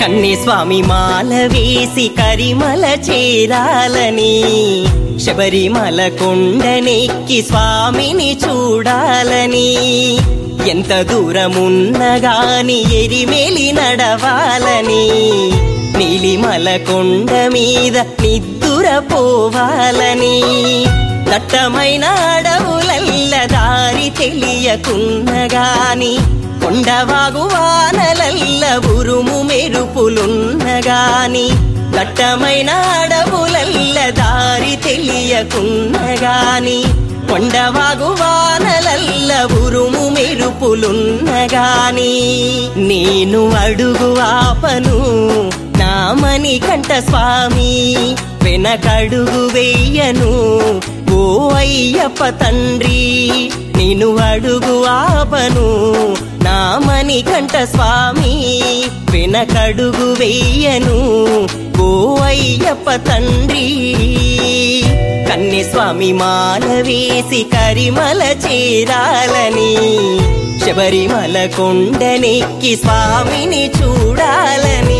కన్ని స్వామి మాల వేసి కరిమల చేరాలని శబరిమల కొండనెక్కి స్వామిని చూడాలని ఎంత దూరమున్నగాని ఎరిమేలి నడవాలని నీలిమల కొండ మీద నిద్దుర పోవాలని దట్టమైన అడవులల్ల దారి తెలియకున్నగాని కొండవాగు వానలల్ల ఉరుము మెరుపులున్నగాని దట్టమైన అడవులల్ల దారి తెలియకున్నగాని కొండవాగు వానలల్ల ఉరుము మెరుపులున్నగాని నేను అడుగు ఆపను నామని కంట స్వామి వెనకడుగు వెయ్యను ఓ అయ్యప్ప తండ్రి నేను అడుగు ఆపను నామని కంట స్వామి వెనకడుగు వెయ్యను ఓ అయ్యప్ప తండ్రి కన్నె స్వామి మాల వేసి కరిమల చేరాలని శబరిమల కొండనెక్కి స్వామిని చూడాలని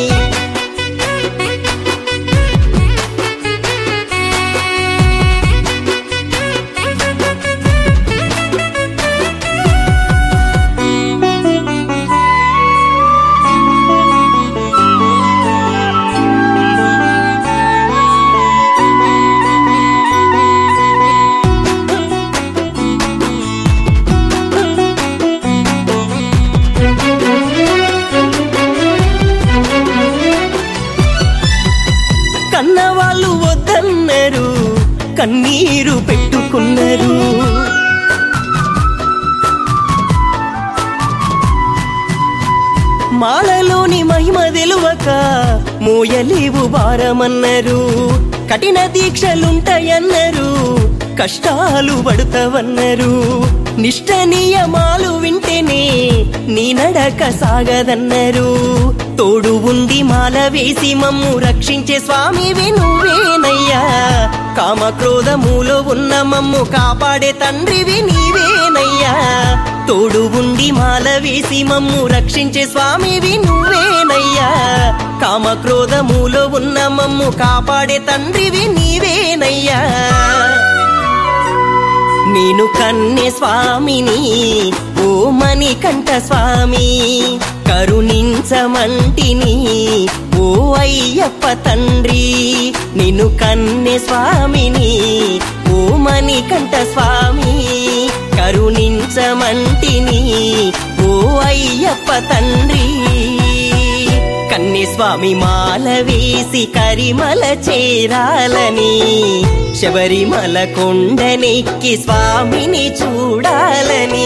కన్నవాళ్ళు వద్దన్నారు కన్నీరు పెట్టుకున్నారు మాలలోని మహిమ తెలువక మోయలేవు భారమన్నారు కఠిన దీక్షలుంటాయన్నారు కష్టాలు పడుతావన్నారు నిష్ట నియమాలు వింటేనే నీ నడక సాగదన్నారు తోడు ఉండి మాల వేసి మమ్ము రక్షించే స్వామివి నువ్వేనయ్యా కామ క్రోధములో ఉన్న మమ్ము కాపాడే తండ్రివి నీవేనయ్యా తోడు ఉండి మాల వేసి మమ్ము రక్షించే స్వామివి నువ్వేనయ్యా కామ క్రోధములో ఉన్న మమ్ము కాపాడే తండ్రివి నీవేనయ్యా నేను కన్నె స్వామిని ఓ మణికంఠ స్వామి కరుణించమంటిని ఓ అయ్యప్ప తండ్రి నిన్ను కన్నె స్వామిని ఓ మణికంఠ స్వామి కరుణించమంటిని ఓ అయ్యప్ప తండ్రి కన్నె స్వామి మాల వేసి కరిమల చేరాలని శబరిమల కొండనెక్కి స్వామిని చూడాలని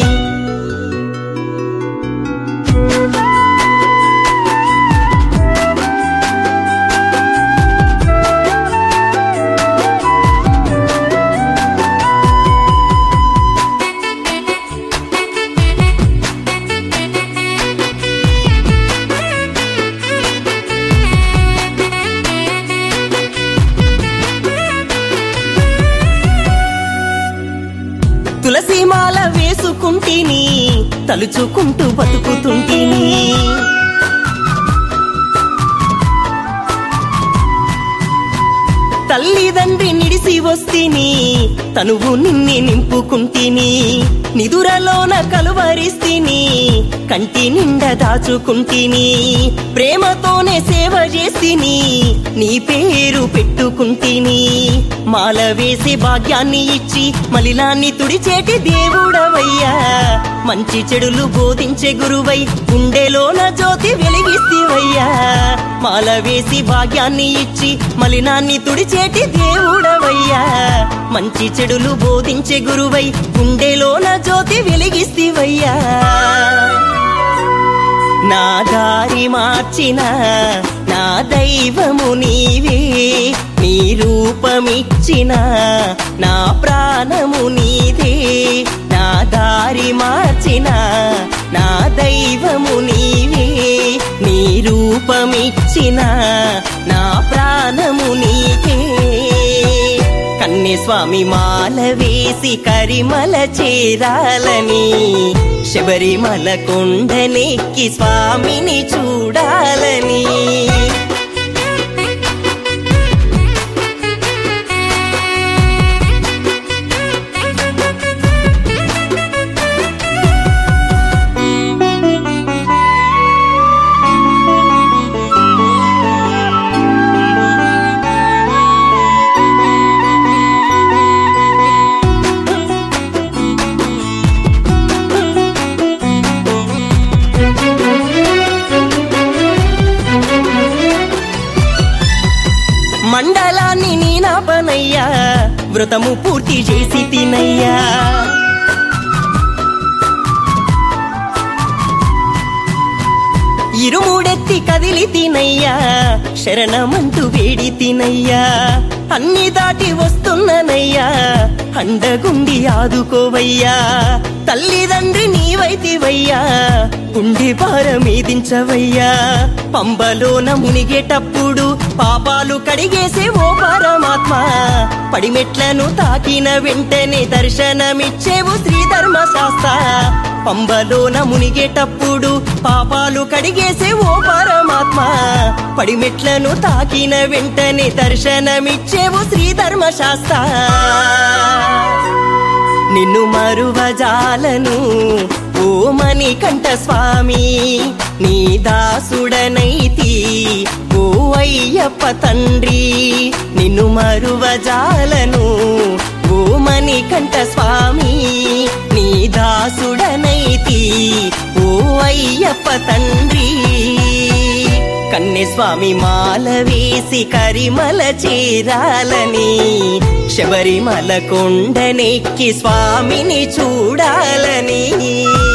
తులసి మాల వేసుకుంటిని తలుచుకుంటూ బతుకుతుంటిని తల్లిదండ్రి నిడిసి వస్తిని తనువు నిన్ని నింపుకుంటిని నిదురలోన కలువరిస్తిని కంటి నిండా దాచుకుంటిని ప్రేమతోనే సేవ చేస్తిని నీ పేరు పెట్టుకుంటిని మాల వేసి భాగ్యాన్ని ఇచ్చి మలినాన్ని తుడిచేటి దేవుడవయ్యా మంచి చెడులు బోధించే గురువై గుండెలోన జ్యోతి వెలిగిస్తివయ్యా మాల వేసి భాగ్యాన్ని ఇచ్చి మలినాన్ని తుడిచేటి దేవుడవయ్యా మంచి చెడులు బోధించే గురువై గుండెలోన జ్యోతి వెలిగిస్తివయ్యా నా దారి మార్చిన నా దైవము నీవే నీ రూపమిచ్చిన నా ప్రాణము నీదే నా దారి మార్చిన నా దైవము నీవే నీ రూపమిచ్చిన నా ప్రాణము నీకే కన్య కన్యస్వామి మాల వేసి కరిమల చేరాలని శబరిమల కొండనెక్కి స్వామిని చూడాలని మండలాన్ని నీ నాపనయ్యా వ్రతము పూర్తి చేసి తినయ్యా ఇరుముడెత్తి కదిలి తినయ్యా శరణమంటూ వేడి తినయ్యా అన్ని దాటి వస్తున్ననయ్యా అండగుండి ఆదుకోవయ్యా తల్లిదండ్రి నీవైతివయ్యా గుండె భారమీదించవయ్యా పంబలోన మునిగేటప్పుడు పాపాలు కడిగేసే ఓ పరమాత్మ పడిమెట్లను తాకిన వెంటనే దర్శనమిచ్చేవు శ్రీ ధర్మశాస్త్ర పంబలోన మునిగేటప్పుడు పాపాలు కడిగేసే ఓ పరమాత్మ పడిమెట్లను తాకిన వెంటనే దర్శనమిచ్చేవు శ్రీ ధర్మశాస్త్ర నిన్ను మరువజాలను ఓ మణికంఠ స్వామి నీ దాసుడనైతి ఓ అయ్యప్ప తండ్రి నిన్ను మరువజాలను ఓ మణికంఠ స్వామి నీ దాసుడనైతి ఓ అయ్యప్ప తండ్రి కన్నెస్వామి మాల వేసి కరిమల చేరాలని శబరిమల కొండనెక్కి స్వామిని చూడాలని